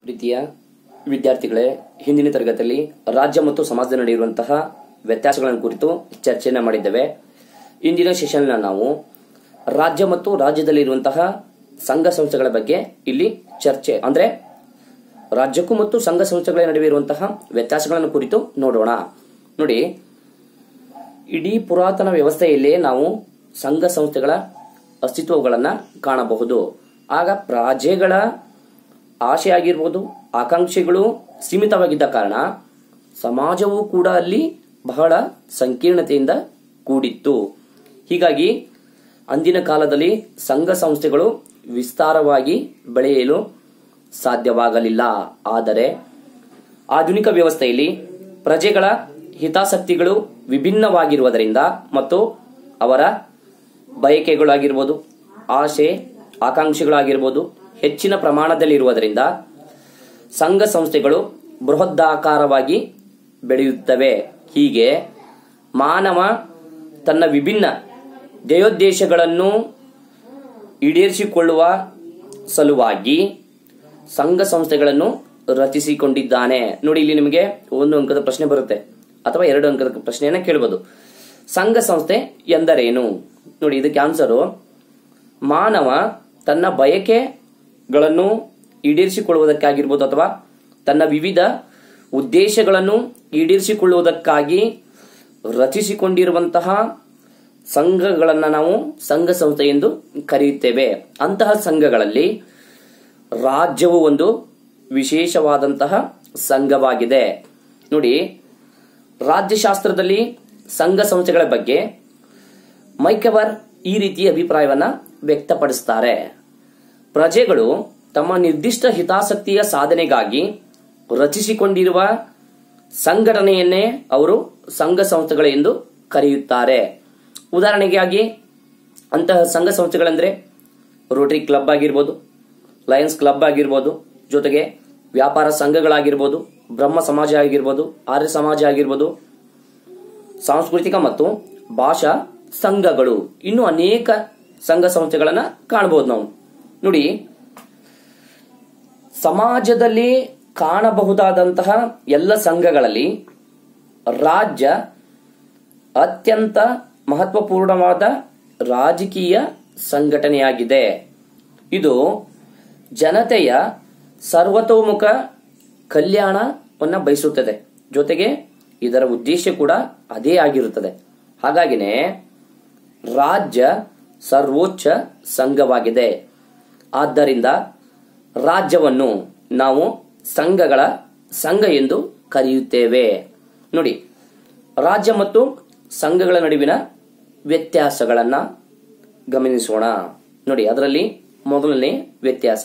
ಪ್ರೀತಿಯ ವಿದ್ಯಾರ್ಥಿಗಳೇ ಹಿಂದಿನ ತರಗತಿಯಲ್ಲಿ ರಾಜ್ಯ ಮತ್ತು ಸಮಾಜದಲ್ಲಿ ನಡೆಯುವಂತಹ ವ್ಯತ್ಯಾಸಗಳನ್ನು ಕುರಿತು ಚರ್ಚೆಯನ್ನು ಮಾಡಿದ್ದೇವೆ ಇಂದಿನ ಸೆಷನ್ನ ನಾವು ರಾಜ್ಯ ಮತ್ತು ರಾಜ್ಯದಲ್ಲಿರುವಂತಹ ಸಂಘ ಸಂಸ್ಥೆಗಳ ಬಗ್ಗೆ ಇಲ್ಲಿ ಚರ್ಚೆ ಅಂದ್ರೆ ರಾಜ್ಯಕ್ಕೂ ಮತ್ತು ಸಂಘ ಸಂಸ್ಥೆಗಳ ನಡುವೆ ಇರುವಂತಹ ವ್ಯತ್ಯಾಸಗಳನ್ನು ಕುರಿತು ನೋಡೋಣ ನೋಡಿ ಇಡೀ ಪುರಾತನ ವ್ಯವಸ್ಥೆಯಲ್ಲೇ ನಾವು ಸಂಘ ಸಂಸ್ಥೆಗಳ ಅಸ್ತಿತ್ವಗಳನ್ನ ಕಾಣಬಹುದು ಆಗ ಪ್ರಜೆಗಳ ಆಶೆ ಆಗಿರ್ಬೋದು ಆಕಾಂಕ್ಷೆಗಳು ಸೀಮಿತವಾಗಿದ್ದ ಕಾರಣ ಸಮಾಜವೂ ಕೂಡ ಅಲ್ಲಿ ಬಹಳ ಸಂಕೀರ್ಣತೆಯಿಂದ ಕೂಡಿತ್ತು ಹೀಗಾಗಿ ಅಂದಿನ ಕಾಲದಲ್ಲಿ ಸಂಘ ಸಂಸ್ಥೆಗಳು ವಿಸ್ತಾರವಾಗಿ ಬೆಳೆಯಲು ಸಾಧ್ಯವಾಗಲಿಲ್ಲ ಆದರೆ ಆಧುನಿಕ ವ್ಯವಸ್ಥೆಯಲ್ಲಿ ಪ್ರಜೆಗಳ ಹಿತಾಸಕ್ತಿಗಳು ವಿಭಿನ್ನವಾಗಿರುವುದರಿಂದ ಮತ್ತು ಅವರ ಬಯಕೆಗಳಾಗಿರ್ಬೋದು ಆಶೆ ಆಕಾಂಕ್ಷೆಗಳಾಗಿರ್ಬೋದು ಹೆಚ್ಚಿನ ಪ್ರಮಾಣದಲ್ಲಿರುವುದರಿಂದ ಸಂಘ ಸಂಸ್ಥೆಗಳು ಬೃಹದಾಕಾರವಾಗಿ ಬೆಳೆಯುತ್ತವೆ ಹೀಗೆ ಮಾನವ ತನ್ನ ವಿಭಿನ್ನ ಧ್ಯೇಯೋದ್ದೇಶಗಳನ್ನು ಈಡೇರಿಸಿಕೊಳ್ಳುವ ಸಲುವಾಗಿ ಸಂಘ ಸಂಸ್ಥೆಗಳನ್ನು ರಚಿಸಿಕೊಂಡಿದ್ದಾನೆ ನೋಡಿ ಇಲ್ಲಿ ನಿಮಗೆ ಒಂದು ಅಂಕದ ಪ್ರಶ್ನೆ ಬರುತ್ತೆ ಅಥವಾ ಎರಡು ಅಂಕದ ಪ್ರಶ್ನೆಯನ್ನ ಕೇಳಬಹುದು ಸಂಘ ಸಂಸ್ಥೆ ಎಂದರೇನು ನೋಡಿ ಇದಕ್ಕೆ ಆನ್ಸರು ಮಾನವ ತನ್ನ ಬಯಕೆಗಳನ್ನು ಈಡೇರಿಸಿಕೊಳ್ಳುವುದಕ್ಕಾಗಿರ್ಬೋದು ಅಥವಾ ತನ್ನ ವಿವಿಧ ಉದ್ದೇಶಗಳನ್ನು ಈಡೇರಿಸಿಕೊಳ್ಳುವುದಕ್ಕಾಗಿ ರಚಿಸಿಕೊಂಡಿರುವಂತಹ ಸಂಘಗಳನ್ನು ನಾವು ಸಂಘ ಸಂಸ್ಥೆ ಎಂದು ಕರೆಯುತ್ತೇವೆ ಅಂತಹ ಸಂಘಗಳಲ್ಲಿ ರಾಜ್ಯವು ಒಂದು ವಿಶೇಷವಾದಂತಹ ಸಂಘವಾಗಿದೆ ನೋಡಿ ರಾಜ್ಯಶಾಸ್ತ್ರದಲ್ಲಿ ಸಂಘ ಸಂಸ್ಥೆಗಳ ಬಗ್ಗೆ ಮೈಕೆವರ್ ಈ ರೀತಿಯ ಅಭಿಪ್ರಾಯವನ್ನ ವ್ಯಕ್ತಪಡಿಸುತ್ತಾರೆ ಪ್ರಜೆಗಳು ತಮ್ಮ ನಿರ್ದಿಷ್ಟ ಹಿತಾಸಕ್ತಿಯ ಸಾಧನೆಗಾಗಿ ರಚಿಸಿಕೊಂಡಿರುವ ಸಂಘಟನೆಯನ್ನೇ ಅವರು ಸಂಘ ಸಂಸ್ಥೆಗಳು ಎಂದು ಕರೆಯುತ್ತಾರೆ ಉದಾಹರಣೆಗಾಗಿ ಅಂತಹ ಸಂಘ ಸಂಸ್ಥೆಗಳೆಂದರೆ ರೋಟರಿ ಕ್ಲಬ್ ಆಗಿರ್ಬೋದು ಲಯನ್ಸ್ ಕ್ಲಬ್ ಆಗಿರ್ಬೋದು ಜೊತೆಗೆ ವ್ಯಾಪಾರ ಸಂಘಗಳಾಗಿರ್ಬೋದು ಬ್ರಹ್ಮ ಸಮಾಜ ಆಗಿರ್ಬೋದು ಆರ್ಯ ಸಮಾಜ ಆಗಿರ್ಬೋದು ಸಾಂಸ್ಕೃತಿಕ ಮತ್ತು ಭಾಷಾ ಸಂಘಗಳು ಇನ್ನು ಅನೇಕ ಸಂಘ ಸಂಸ್ಥೆಗಳನ್ನ ಕಾಣಬಹುದು ನಾವು ನೋಡಿ ಸಮಾಜದಲ್ಲಿ ಕಾಣಬಹುದಾದಂತಹ ಎಲ್ಲ ಸಂಘಗಳಲ್ಲಿ ರಾಜ್ಯ ಅತ್ಯಂತ ಮಹತ್ವಪೂರ್ಣವಾದ ರಾಜಕೀಯ ಸಂಘಟನೆಯಾಗಿದೆ ಇದು ಜನತೆಯ ಸರ್ವತೋಮುಖ ಕಲ್ಯಾಣವನ್ನ ಬಯಸುತ್ತದೆ ಜೊತೆಗೆ ಇದರ ಉದ್ದೇಶ ಕೂಡ ಅದೇ ಆಗಿರುತ್ತದೆ ಹಾಗಾಗಿನೇ ರಾಜ್ಯ ಸರ್ವೋಚ್ಚ ಸಂಘವಾಗಿದೆ ಆದ್ದರಿಂದ ರಾಜ್ಯವನ್ನು ನಾವು ಸಂಘಗಳ ಸಂಘ ಎಂದು ಕರೆಯುತ್ತೇವೆ ನೋಡಿ ರಾಜ್ಯ ಮತ್ತು ಸಂಘಗಳ ನಡುವಿನ ವ್ಯತ್ಯಾಸಗಳನ್ನ ಗಮನಿಸೋಣ ನೋಡಿ ಅದರಲ್ಲಿ ಮೊದಲನೇ ವ್ಯತ್ಯಾಸ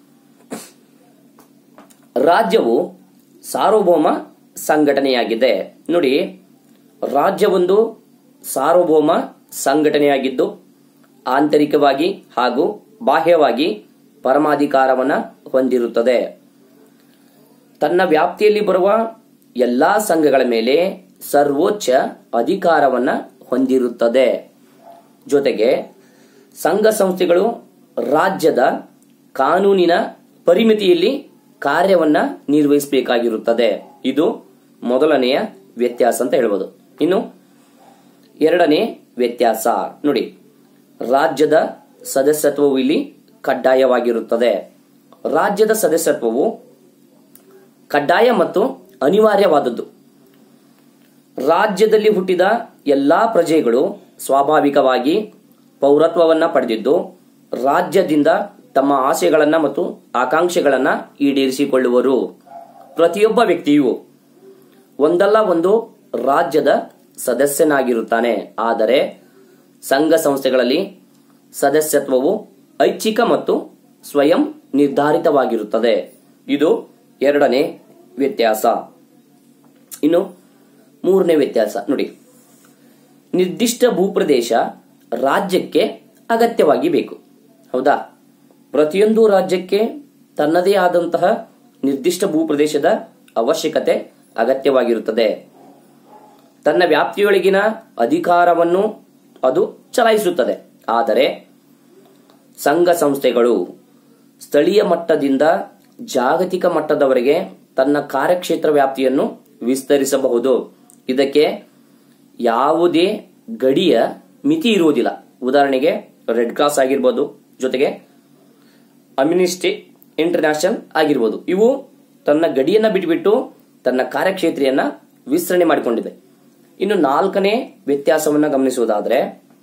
ರಾಜ್ಯವು ಸಾರ್ವಭೌಮ ಸಂಘಟನೆಯಾಗಿದೆ ನೋಡಿ ರಾಜ್ಯವೊಂದು ಸಾರ್ವಭೌಮ ಸಂಘಟನೆಯಾಗಿದ್ದು ಆಂತರಿಕವಾಗಿ ಹಾಗೂ ಬಾಹ್ಯವಾಗಿ ಪರಮಾಧಿಕಾರವನ್ನ ಹೊಂದಿರುತ್ತದೆ ತನ್ನ ವ್ಯಾಪ್ತಿಯಲ್ಲಿ ಬರುವ ಎಲ್ಲಾ ಸಂಘಗಳ ಮೇಲೆ ಸರ್ವೋಚ್ಚ ಅಧಿಕಾರವನ್ನ ಹೊಂದಿರುತ್ತದೆ ಜೊತೆಗೆ ಸಂಘ ಸಂಸ್ಥೆಗಳು ರಾಜ್ಯದ ಕಾನೂನಿನ ಪರಿಮಿತಿಯಲ್ಲಿ ಕಾರ್ಯವನ್ನ ನಿರ್ವಹಿಸಬೇಕಾಗಿರುತ್ತದೆ ಇದು ಮೊದಲನೆಯ ವ್ಯತ್ಯಾಸ ಅಂತ ಹೇಳ್ಬೋದು ಇನ್ನು ಎರಡನೇ ವ್ಯತ್ಯಾಸ ನೋಡಿ ರಾಜ್ಯದ ಸದಸ್ಯತ್ವವು ಇಲ್ಲಿ ಕಡ್ಡಾಯವಾಗಿರುತ್ತದೆ ರಾಜ್ಯದ ಸದಸ್ಯತ್ವವು ಕಡ್ಡಾಯ ಮತ್ತು ಅನಿವಾರ್ಯವಾದದ್ದು ರಾಜ್ಯದಲ್ಲಿ ಹುಟ್ಟಿದ ಎಲ್ಲಾ ಪ್ರಜೆಗಳು ಸ್ವಾಭಾವಿಕವಾಗಿ ಪೌರತ್ವವನ್ನ ಪಡೆದಿದ್ದು ರಾಜ್ಯದಿಂದ ತಮ್ಮ ಆಸೆಗಳನ್ನ ಮತ್ತು ಆಕಾಂಕ್ಷೆಗಳನ್ನ ಈಡೇರಿಸಿಕೊಳ್ಳುವರು ಪ್ರತಿಯೊಬ್ಬ ವ್ಯಕ್ತಿಯು ಒಂದಲ್ಲ ಒಂದು ರಾಜ್ಯದ ಸದಸ್ಯನಾಗಿರುತ್ತಾನೆ ಆದರೆ ಸಂಘ ಸಂಸ್ಥೆಗಳಲ್ಲಿ ಸದಸ್ಯತ್ವವು ಐಚ್ಛಿಕ ಮತ್ತು ಸ್ವಯಂ ನಿರ್ಧಾರಿತವಾಗಿರುತ್ತದೆ ಇದು ಎರಡನೇ ವ್ಯತ್ಯಾಸ ಇನ್ನು ಮೂರನೇ ವ್ಯತ್ಯಾಸ ನೋಡಿ ನಿರ್ದಿಷ್ಟ ಭೂಪ್ರದೇಶ ರಾಜ್ಯಕ್ಕೆ ಅಗತ್ಯವಾಗಿ ಬೇಕು ಹೌದಾ ಪ್ರತಿಯೊಂದು ರಾಜ್ಯಕ್ಕೆ ತನ್ನದೇ ಆದಂತಹ ನಿರ್ದಿಷ್ಟ ಭೂಪ್ರದೇಶದ ಅವಶ್ಯಕತೆ ಅಗತ್ಯವಾಗಿರುತ್ತದೆ ತನ್ನ ವ್ಯಾಪ್ತಿಯೊಳಗಿನ ಅಧಿಕಾರವನ್ನು ಅದು ಚಲಾಯಿಸುತ್ತದೆ ಆದರೆ ಸಂಘ ಸಂಸ್ಥೆಗಳು ಸ್ಥಳೀಯ ಮಟ್ಟದಿಂದ ಜಾಗತಿಕ ಮಟ್ಟದವರೆಗೆ ತನ್ನ ಕಾರ್ಯಕ್ಷೇತ್ರ ವ್ಯಾಪ್ತಿಯನ್ನು ವಿಸ್ತರಿಸಬಹುದು ಇದಕ್ಕೆ ಯಾವುದೇ ಗಡಿಯ ಮಿತಿ ಇರುವುದಿಲ್ಲ ಉದಾಹರಣೆಗೆ ರೆಡ್ ಕ್ರಾಸ್ ಆಗಿರ್ಬೋದು ಜೊತೆಗೆ ಅಮ್ಯುನಿಸ್ಟಿ ಇಂಟರ್ನ್ಯಾಷನಲ್ ಆಗಿರ್ಬೋದು ಇವು ತನ್ನ ಗಡಿಯನ್ನ ಬಿಟ್ಟುಬಿಟ್ಟು ತನ್ನ ಕಾರ್ಯಕ್ಷೇತ್ರೆಯನ್ನ ವಿಸ್ತರಣೆ ಮಾಡಿಕೊಂಡಿದೆ ಇನ್ನು ನಾಲ್ಕನೇ ವ್ಯತ್ಯಾಸವನ್ನ ಗಮನಿಸುವುದಾದ್ರೆ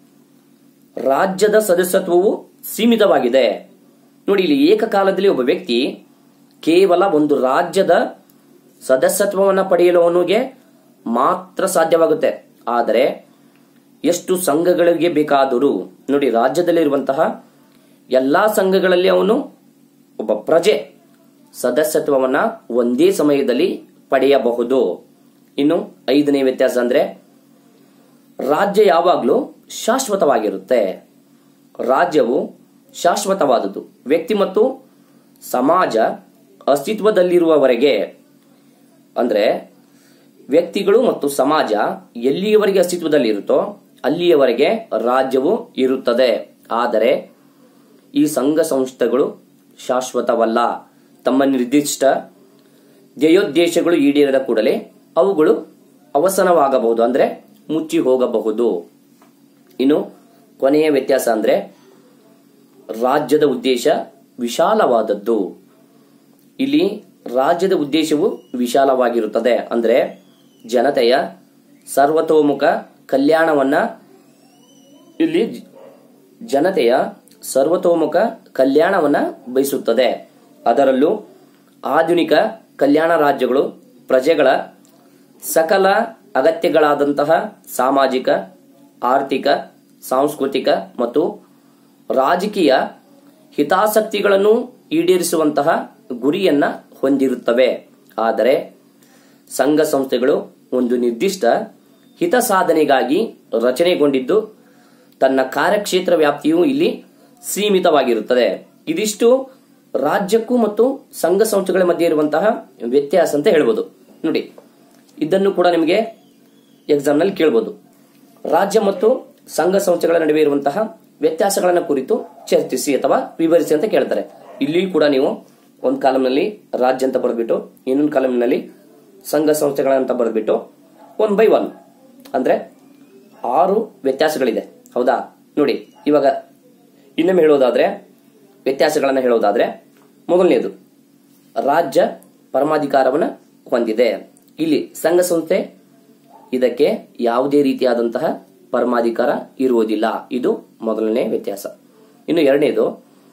ರಾಜ್ಯದ ಸದಸ್ಯತ್ವವು ಸೀಮಿತವಾಗಿದೆ ನೋಡಿ ಇಲ್ಲಿ ಏಕಕಾಲದಲ್ಲಿ ಒಬ್ಬ ವ್ಯಕ್ತಿ ಕೇವಲ ಒಂದು ರಾಜ್ಯದ ಸದಸ್ಯತ್ವವನ್ನು ಪಡೆಯಲು ಅವನಿಗೆ ಮಾತ್ರ ಸಾಧ್ಯವಾಗುತ್ತೆ ಆದರೆ ಎಷ್ಟು ಸಂಘಗಳಿಗೆ ಬೇಕಾದರೂ ನೋಡಿ ರಾಜ್ಯದಲ್ಲಿರುವಂತಹ ಎಲ್ಲಾ ಸಂಘಗಳಲ್ಲಿ ಅವನು ಒಬ್ಬ ಪ್ರಜೆ ಸದಸ್ಯತ್ವವನ್ನ ಒಂದೇ ಸಮಯದಲ್ಲಿ ಪಡೆಯಬಹುದು ಇನ್ನು ಐದನೇ ವ್ಯತ್ಯಾಸ ಅಂದ್ರೆ ರಾಜ್ಯ ಯಾವಾಗಲೂ ಶಾಶ್ವತವಾಗಿರುತ್ತೆ ರಾಜ್ಯವು ಶಾಶ್ವತವಾದದ್ದು ವ್ಯಕ್ತಿ ಮತ್ತು ಸಮಾಜ ಅಸ್ತಿತ್ವದಲ್ಲಿರುವವರೆಗೆ ಅಂದ್ರೆ ವ್ಯಕ್ತಿಗಳು ಮತ್ತು ಸಮಾಜ ಎಲ್ಲಿಯವರೆಗೆ ಅಸ್ತಿತ್ವದಲ್ಲಿರುತ್ತೋ ಅಲ್ಲಿಯವರೆಗೆ ರಾಜ್ಯವು ಇರುತ್ತದೆ ಆದರೆ ಈ ಸಂಘ ಸಂಸ್ಥೆಗಳು ಶಾಶ್ವತವಲ್ಲ ತಮ್ಮ ನಿರ್ದಿಷ್ಟ ಧ್ಯೇಯೋದ್ದೇಶಗಳು ಈಡೇರದ ಕೂಡಲೇ ಅವುಗಳು ಅವಸಾನವಾಗಬಹುದು ಅಂದ್ರೆ ಮುಚ್ಚಿ ಹೋಗಬಹುದು ಇನ್ನು ಕೊನೆಯ ವ್ಯತ್ಯಾಸ ಅಂದ್ರೆ ರಾಜ್ಯದ ಉದ್ದೇಶ ವಿಶಾಲವಾದದ್ದು ಇಲ್ಲಿ ರಾಜ್ಯದ ಉದ್ದೇಶವು ವಿಶಾಲವಾಗಿರುತ್ತದೆ ಅಂದ್ರೆ ಜನತೆಯ ಸರ್ವತೋಮುಖ ಕಲ್ಯಾಣವನ್ನ ಇಲ್ಲಿ ಜ- ಜನತೆಯ ಸರ್ವತೋಮುಖ ಕಲ್ಯಾಣವನ್ನ ಬಯಸುತ್ತದೆ ಅದರಲ್ಲೂ ಆಧುನಿಕ ಕಲ್ಯಾಣ ರಾಜ್ಯಗಳು ಪ್ರಜೆಗಳ ಸಕಲ ಅಗತ್ಯಗಳಾದಂತಹ ಸಾಮಾಜಿಕ ಆರ್ಥಿಕ ಸಾಂಸ್ಕೃತಿಕ ಮತ್ತು ರಾಜಕೀಯ ಹಿತಾಸಕ್ತಿಗಳನ್ನು ಈಡೇರಿಸುವಂತಹ ಗುರಿಯನ್ನ ಹೊಂದಿರುತ್ತವೆ ಆದರೆ ಸಂಘ ಸಂಸ್ಥೆಗಳು ಒಂದು ನಿರ್ದಿಷ್ಟ ಹಿತ ಸಾಧನೆಗಾಗಿ ರಚನೆಗೊಂಡಿದ್ದು ತನ್ನ ಕಾರ್ಯಕ್ಷೇತ್ರ ವ್ಯಾಪ್ತಿಯು ಇಲ್ಲಿ ಸೀಮಿತವಾಗಿರುತ್ತದೆ ಇದಿಷ್ಟು ರಾಜ್ಯಕ್ಕೂ ಮತ್ತು ಸಂಘ ಸಂಸ್ಥೆಗಳ ಮಧ್ಯೆ ಇರುವಂತಹ ವ್ಯತ್ಯಾಸ ಅಂತ ಹೇಳ್ಬೋದು ನೋಡಿ ಇದನ್ನು ಕೂಡ ನಿಮಗೆ ಎಕ್ಸಾಮ್ನಲ್ಲಿ ಕೇಳ್ಬೋದು ರಾಜ್ಯ ಮತ್ತು ಸಂಘ ಸಂಸ್ಥೆಗಳ ನಡುವೆ ಇರುವಂತಹ ವ್ಯತ್ಯಾಸಗಳನ್ನು ಕುರಿತು ಚರ್ಚಿಸಿ ಅಥವಾ ವಿವರಿಸಿ ಅಂತ ಕೇಳ್ತಾರೆ ಇಲ್ಲಿ ಕೂಡ ನೀವು ಒಂದು ಕಾಲಂನಲ್ಲಿ ರಾಜ್ಯ ಅಂತ ಬರೆದ್ಬಿಟ್ಟು ಇನ್ನೊಂದು ಕಾಲಂನಲ್ಲಿ ಸಂಘ ಸಂಸ್ಥೆಗಳಂತ ಬರೆದ್ಬಿಟ್ಟು ಒನ್ ಬೈ ಒನ್ ಅಂದ್ರೆ ಆರು ವ್ಯತ್ಯಾಸಗಳಿದೆ ಹೌದಾ ನೋಡಿ ಇವಾಗ ಇನ್ನೊಮ್ಮೆ ಹೇಳೋದಾದ್ರೆ ವ್ಯತ್ಯಾಸಗಳನ್ನು ಹೇಳೋದಾದ್ರೆ ಮೊದಲನೇದು ರಾಜ್ಯ ಪರಮಾಧಿಕಾರವನ್ನು ಹೊಂದಿದೆ ಇಲ್ಲಿ ಸಂಘ ಸಂಸ್ಥೆ ಇದಕ್ಕೆ ಯಾವುದೇ ರೀತಿಯಾದಂತಹ ಪರಮಾಧಿಕಾರ ಇರುವುದಿಲ್ಲ ಇದು ಮೊದಲನೇ ವ್ಯತ್ಯಾಸ ಇನ್ನು ಎರಡನೇದು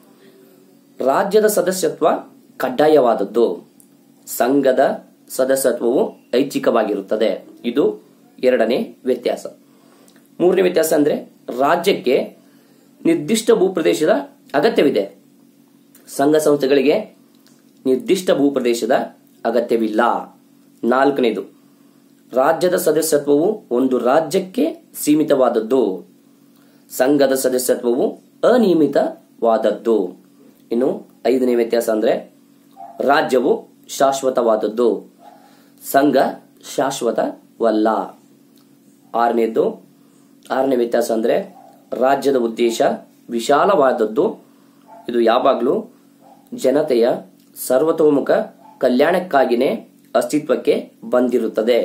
ರಾಜ್ಯದ ಸದಸ್ಯತ್ವ ಕಡ್ಡಾಯವಾದದ್ದು ಸಂಘದ ಸದಸ್ಯತ್ವವು ಐಚ್ಛಿಕವಾಗಿರುತ್ತದೆ ಇದು ಎರಡನೇ ವ್ಯತ್ಯಾಸ ಮೂರನೇ ವ್ಯತ್ಯಾಸ ಅಂದ್ರೆ ರಾಜ್ಯಕ್ಕೆ ನಿರ್ದಿಷ್ಟ ಭೂಪ್ರದೇಶದ ಅಗತ್ಯವಿದೆ ಸಂಘ ಸಂಸ್ಥೆಗಳಿಗೆ ನಿರ್ದಿಷ್ಟ ಭೂಪ್ರದೇಶದ ಅಗತ್ಯವಿಲ್ಲ ನಾಲ್ಕನೇದು ರಾಜ್ಯದ ಸದಸ್ಯತ್ವವು ಒಂದು ರಾಜ್ಯಕ್ಕೆ ಸೀಮಿತವಾದದ್ದು ಸಂಘದ ಸದಸ್ಯತ್ವವು ಅನಿಯಮಿತವಾದದ್ದು ಇನ್ನು ಐದನೇ ವ್ಯತ್ಯಾಸ ಅಂದ್ರೆ ರಾಜ್ಯವು ಶಾಶ್ವತವಾದದ್ದು ಸಂಘ ಶಾಶ್ವತವಲ್ಲ ಆರನೇದು ಆರನೇ ವ್ಯತ್ಯಾಸ ಅಂದ್ರೆ ರಾಜ್ಯದ ಉದ್ದೇಶ ವಿಶಾಲವಾದದ್ದು ಇದು ಯಾವಾಗಲೂ ಜನತೆಯ ಸರ್ವತೋಮುಖ ಕಲ್ಯಾಣಕ್ಕಾಗಿಯೇ ಅಸ್ತಿತ್ವಕ್ಕೆ ಬಂದಿರುತ್ತದೆ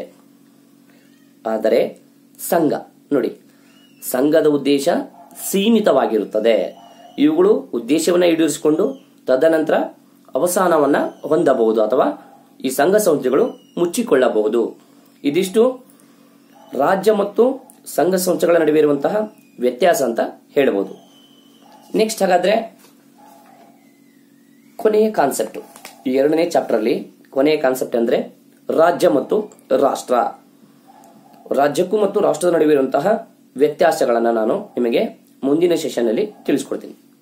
ಆದರೆ ಸಂಘ ನೋಡಿ ಸಂಘದ ಉದ್ದೇಶ ಸೀಮಿತವಾಗಿರುತ್ತದೆ ಇವುಗಳು ಉದ್ದೇಶವನ್ನು ಈಡೇರಿಸಿಕೊಂಡು ತದನಂತರ ಅವಸಾನವನ್ನ ಹೊಂದಬಹುದು ಅಥವಾ ಈ ಸಂಘ ಸಂಸ್ಥೆಗಳು ಮುಚ್ಚಿಕೊಳ್ಳಬಹುದು ಇದಿಷ್ಟು ರಾಜ್ಯ ಮತ್ತು ಸಂಘ ಸಂಸ್ಥೆಗಳ ನಡುವೆ ಇರುವಂತಹ ವ್ಯತ್ಯಾಸ ಅಂತ ಹೇಳಬಹುದು ನೆಕ್ಸ್ಟ್ ಹಾಗಾದ್ರೆ ಕೊನೆಯ ಕಾನ್ಸೆಪ್ಟ್ ಈ ಎರಡನೇ ಚಾಪ್ಟರ್ ಅಲ್ಲಿ ಕೊನೆಯ ಕಾನ್ಸೆಪ್ಟ್ ಅಂದ್ರೆ ರಾಜ್ಯ ಮತ್ತು ರಾಷ್ಟ್ರ ರಾಜ್ಯಕ್ಕೂ ಮತ್ತು ರಾಷ್ಟ್ರದ ನಡುವೆ ಇರುವಂತಹ ವ್ಯತ್ಯಾಸಗಳನ್ನ ನಾನು ನಿಮಗೆ ಮುಂದಿನ ಸೆಷನ್ ಅಲ್ಲಿ ತಿಳಿಸ್ಕೊಡ್ತೀನಿ